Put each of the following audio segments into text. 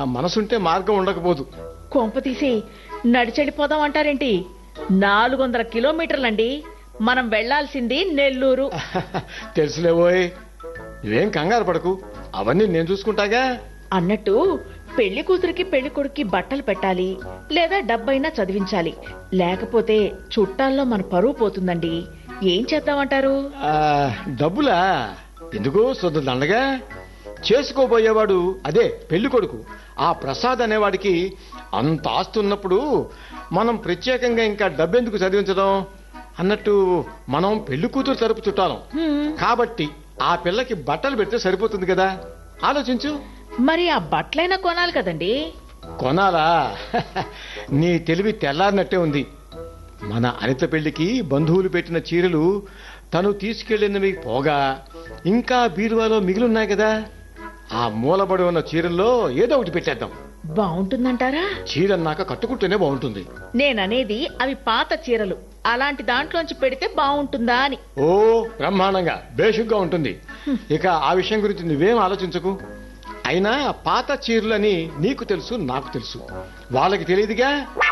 మనసుంటే మార్గం ఉండకపోదు కొంప తీసి నడిచెళ్ళిపోదాం అంటారేంటి నాలుగు వందల కిలోమీటర్లండి మనం వెళ్లాల్సింది నెల్లూరు తెలుసులేవోయ్ నువ్వేం కంగారు పడకు అవన్నీ నేను చూసుకుంటాగా అన్నట్టు పెళ్లి కూతురికి పెళ్లి కొడుక్కి బట్టలు పెట్టాలి లేదా డబ్బైనా చదివించాలి లేకపోతే చుట్టాల్లో మన పరువు పోతుందండి ఏం చేద్దామంటారు ఆ, డబ్బులా ఎందుకు శుద్ధ దండగా చేసుకోబోయేవాడు అదే పెళ్లి కొడుకు ఆ ప్రసాద్ అనేవాడికి అంత ఆస్తి ఉన్నప్పుడు మనం ప్రత్యేకంగా ఇంకా డబ్బెందుకు చదివించడం అన్నట్టు మనం పెళ్లి కూతురు తరపు చుట్టాలం హ్మ్, కాబట్టి ఆ పిల్లకి బట్టలు పెడితే సరిపోతుంది కదా ఆలోచించు మరి ఆ బట్టలైనా కొనాలి కదండి కొనాలా నీ తెలివి తెల్లారినట్టే ఉంది మన అనిత పెళ్లికి బంధువులు పెట్టిన చీరలు తను తీసుకెళ్లినవి పోగా ఇంకా బీరువాలో మిగిలిన్నాయి కదా ఆ మూలబడి ఉన్న చీరల్లో ఏదో ఒకటి పెట్టేద్దాం బాగుంటుందంటారా చీరన్నాక కట్టుకుంటేనే బాగుంటుంది నేననేది అవి పాత చీరలు అలాంటి దాంట్లోంచి పెడితే బాగుంటుందా అని ఓ బ్రహ్మాండంగా బేషుగ్గా ఉంటుంది ఇక ఆ విషయం గురించి నువ్వేం ఆలోచించకు అయినా పాత చీరలని నీకు తెలుసు నాకు తెలుసు వాళ్ళకి తెలియదుగా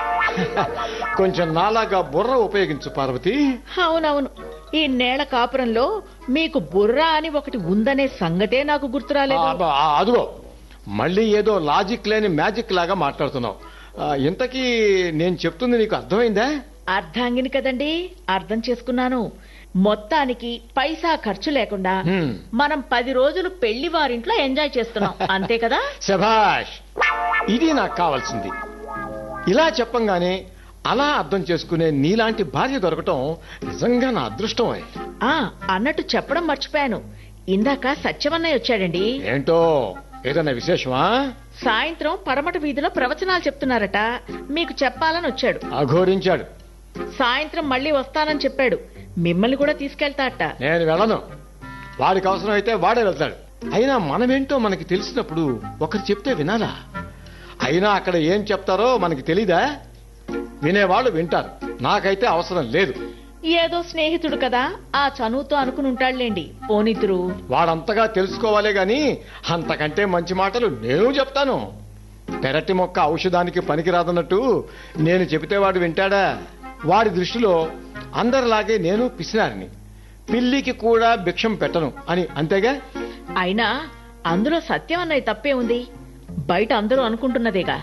కొంచెం నాలాగా బుర్ర ఉపయోగించు పార్వతి అవునవును ఈ నేల కాపురంలో మీకు బుర్ర అని ఒకటి ఉందనే సంగతే నాకు గుర్తురాలేదు ఆ, ఆ, అదిగో మళ్ళీ ఏదో లాజిక్ లేని మ్యాజిక్ లాగా మాట్లాడుతున్నావు ఆ, ఇంతకీ నేను చెప్తుంది నీకు అర్థమైందా అర్ధాంగిని కదండి అర్థం చేసుకున్నాను మొత్తానికి పైసా ఖర్చు లేకుండా హ్మ్. మనం పది రోజులు పెళ్లి వారింట్లో ఎంజాయ్ చేస్తున్నాం అంతే కదా శభాష్ ఇది నాకు కావాల్సింది ఇలా చెప్పంగానే అలా అర్థం చేసుకునే నీలాంటి భార్య దొరకటం నిజంగా నా అదృష్టం ఆ అన్నట్టు చెప్పడం మర్చిపోయాను ఇందాక సత్యవన్నయ్య వచ్చాడండి ఏంటో ఏదైనా విశేషమా సాయంత్రం పడమట వీధిలో ప్రవచనాలు చెప్తున్నారట మీకు చెప్పాలని వచ్చాడు అఘోరించాడు సాయంత్రం మళ్ళీ వస్తానని చెప్పాడు మిమ్మల్ని కూడా తీసుకెళ్తాట నేను వెళ్ళను వాడికి అవసరం అయితే వాడే వెళ్తాడు అయినా మనమేంటో మనకి తెలిసినప్పుడు ఒకరు చెప్తే వినాలా అయినా అక్కడ ఏం చెప్తారో మనకి తెలీదా వినేవాళ్ళు వింటారు నాకైతే అవసరం లేదు ఏదో స్నేహితుడు కదా ఆ చనువుతో అనుకుని ఉంటాడులేండి పోనితురు వాడంతగా తెలుసుకోవాలే గాని అంతకంటే మంచి మాటలు నేను చెప్తాను పెరటి మొక్క ఔషధానికి పనికిరాదన్నట్టు నేను చెబితే వాడు వింటాడా వాడి దృష్టిలో అందరిలాగే నేను పిసినారిని పిల్లికి కూడా భిక్షం పెట్టను అని అంతేగా అయినా అందులో సత్యం అన్నయ్య తప్పే ఉంది బయట అందరూ అనుకుంటున్నదేగా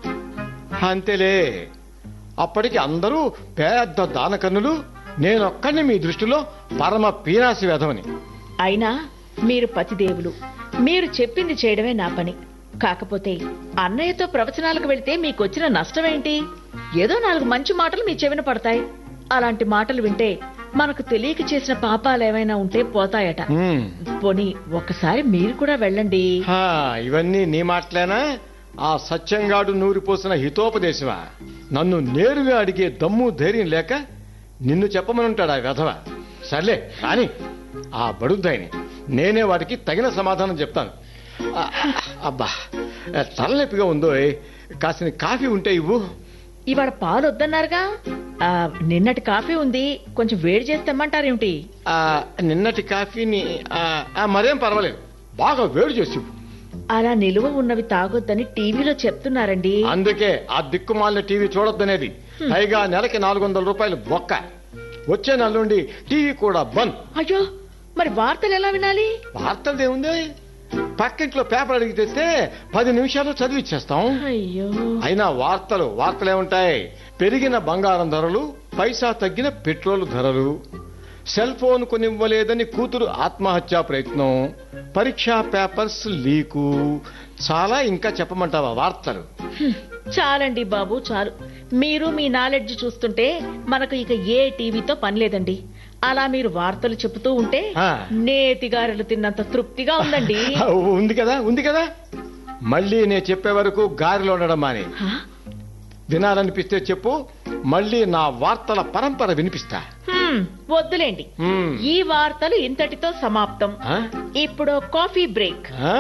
అంతేలే అప్పటికి అందరూ పెద్ద దానకన్నులు నేనొక్కడిని మీ దృష్టిలో పరమ పీనాసి వేధమని అయినా మీరు పతిదేవులు మీరు చెప్పింది చేయడమే నా పని కాకపోతే అన్నయ్యతో ప్రవచనాలకు వెళితే మీకొచ్చిన నష్టమేంటి ఏదో నాలుగు మంచి మాటలు మీ చెవిన పడతాయి అలాంటి మాటలు వింటే మనకు తెలియక చేసిన పాపాలు ఏమైనా ఉంటే పోతాయట హ్మ్. పోనీ ఒక్కసారి మీరు కూడా వెళ్ళండి హా, ఇవన్నీ నీ మాటలేనా ఆ సత్యంగాడు నూరిపోసిన హితోపదేశమా నన్ను నేరుగా అడిగే దమ్ము ధైర్యం లేక నిన్ను చెప్పమనుంటాడా వెధవ సర్లే కానీ ఆ బడుద్దాయిని నేనే వాడికి తగిన సమాధానం చెప్తాను ఆ, అబ్బా తలనొప్పిగా ఉందో కాసిన కాఫీ ఉంటే ఇవ్వు ఇవాళ పాలు వద్దన్నారుగా ఆ, నిన్నటి కాఫీ ఉంది కొంచెం వేడి చేసి తెమ్మంటారేమిటి ఆ, నిన్నటి కాఫీని ఆ, ఆ, మరేం పర్వాలేదు బాగా వేడి చేసి ఇవ్వు. అలా నిలువ ఉన్నవి తాగొద్దని టీవీలో చెప్తున్నారండి అందుకే ఆ దిక్కుమాలిన టీవీ చూడొద్దనేది పైగా నెలకి నాలుగు వందల రూపాయలు బొక్క వచ్చే నెల నుండి టీవీ కూడా బంద్ అయ్యో మరి వార్తలు ఎలా వినాలి వార్తలు ఏముంది పక్కింట్లో పేపర్ అడిగి తెస్తే పది నిమిషాలు చదివిచ్చేస్తాం అయ్యో అయినా వార్తలు వార్తలే ఉంటాయి పెరిగిన బంగారం ధరలు పైసా తగ్గిన పెట్రోల్ ధరలు సెల్ ఫోన్ కొనివ్వలేదని కూతురు ఆత్మహత్యా ప్రయత్నం పరీక్షా పేపర్స్ లీకు చాలా ఇంకా చెప్పమంటావా వార్తలు హ్మ్. చాలండి బాబు చాలు మీరు మీ నాలెడ్జ్ చూస్తుంటే మనకు ఇక ఏ టీవీతో పని లేదండి అలా మీరు వార్తలు చెబుతూ ఉంటే ఆ. నేతిగారెలు తిన్నంత తృప్తిగా ఉందండి ఉంది కదా ఉంది కదా మళ్ళీ నేను చెప్పే వరకు గారిలో ఉండడం మాని హా? వినాలనిపిస్తే చెప్పు మళ్ళీ నా వార్తల పరంపర వినిపిస్తా హ్మ్, వద్దులేండి మ్మ్. ఈ వార్తలు ఇంతటితో సమాప్తం ఆ? ఇప్పుడు కాఫీ బ్రేక్ ఆ?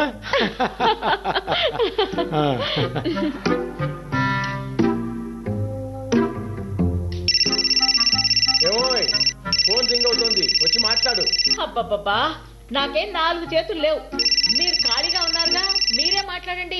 ఆ. ఏమోయ్ ఫోన్ రింగ్ అవుతోంది వచ్చి మాట్లాడు అబ్బబ్బబ్బా నాకేం నాలుగు చేతులు లేవు మీరు ఖాళీగా ఉన్నారుగా మీరే మాట్లాడండి